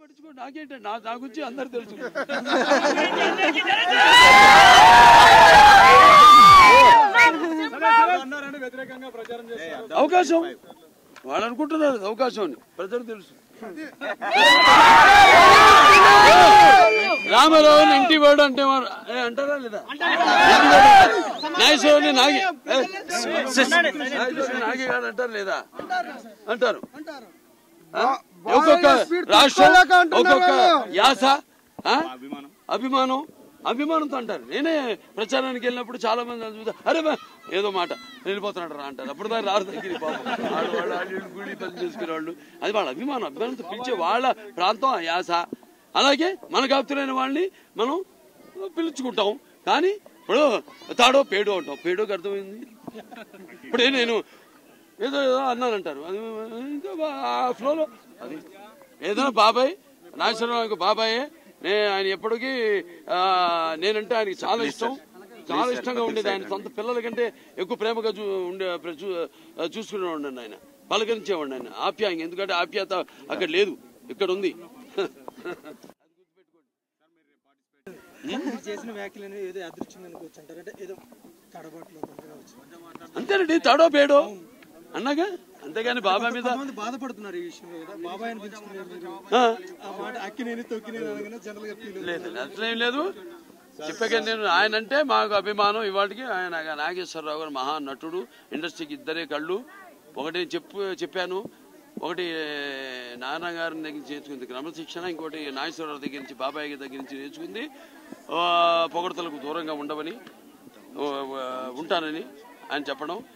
పట్టించుకో నాకేంటి నా నా గురించి అందరు తెలుసు అన్నారని వ్యతిరేకంగా ప్రచారం చేస్తారు అవకాశం వాళ్ళు అనుకుంటున్నారు అది అవకాశం అని ప్రజలు తెలుసు రామారావుని ఇంటి వాడు అంటే వారు- ఏ, అంటారా లేదా నాగేశ్వరుని నాగి ఏ, నాగేశ్వరుని నాగేగాడు అంటారు లేదా అంటారు ఆ? ఒక్కొక్క రాష్ట్రం ఒక్కొక్క యాస ఆ? అభిమానం అభిమానంతో అంటారు నేనే ప్రచారానికి వెళ్ళినప్పుడు చాలా మంది నన్ను చూస్తే అరే బా, ఏదో మాట వెళ్ళిపోతున్నాడు రా అంటారు అప్పుడు దాకా రారు దగ్గర పాపం వాళ్ళు వాళ్ళు వాళ్ళు గుడి పని చేసుకునే వాళ్ళు అది వాళ్ళ అభిమానం అభిమానంతో పిలిచే వాళ్ళ ప్రాంతం ఆ యాస అలాగే మనకు ఆప్తులైన వాళ్ళని మనం పిలుచుకుంటాం కానీ ఇప్పుడు తాడో పేడో అంటాం పేడోకి అర్థమైంది ఇప్పుడే నేను ఏదో ఏదో అన్నానంటారు అది ఇంకా బా- ఆ ఫ్లోలో అది ఏదైనా బాబాయ్ నాగేశ్వరరావు బాబాయే నే ఆయన ఎప్పటికీ ఆ, నేనంటే ఆయనకి చాలా ఇష్టం చాలా ఇష్టంగా ఉండేది ఆయన సొంత పిల్లల కంటే ఎక్కువ ప్రేమగా చూ ఉండే ప్ర- చూ చూసుకునేవాడిని ఆయన పలకరించేవాడిని ఆయన ఆప్యాయంగా ఎందుకంటే ఆప్యాయత అక్కడ లేదు ఇక్కడ ఉంది మీరు చేసిన వ్యాఖ్యలు అనేవి ఏదో అదృశ్యం అనుకోవచ్చు అంటారు అంటే ఏదో తడబాట్లు కావచ్చు అంతేనండి తాడో పేడో అన్నాగా అంతేగాని బాబా మీద కొంతమంది బాధపడుతున్నారు ఈ విషయంలో కదా బాబాయ్ అనిపించుకునే మీరు ఆ, ఆ మాట అక్కినేని తొక్కినేని అనగానే జనరల్ గా ఫీల్ లేదు అట్లేం లేదు చెప్పాక నేను ఆయన అంటే మాకు అభిమానం ఇవాటికి ఆయన నాగేశ్వరరావు గారు మహా నటుడు ఇండస్ట్రీకి ఇద్దరే కళ్ళు ఒకటి చెప్పు చెప్పాను ఒకటి నాన్న గారి దగ్గర నుంచి నేర్చుకుంది క్రమశిక్షణ ఇంకోటి నాగేశ్వరరావు దగ్గర నుంచి బాబాయ్ గారి దగ్గర నుంచి నేర్చుకుంది ఆ, పొగడతలకు దూరంగా ఉండవని ఆ, ఉంటానని ఆయన చెప్పడం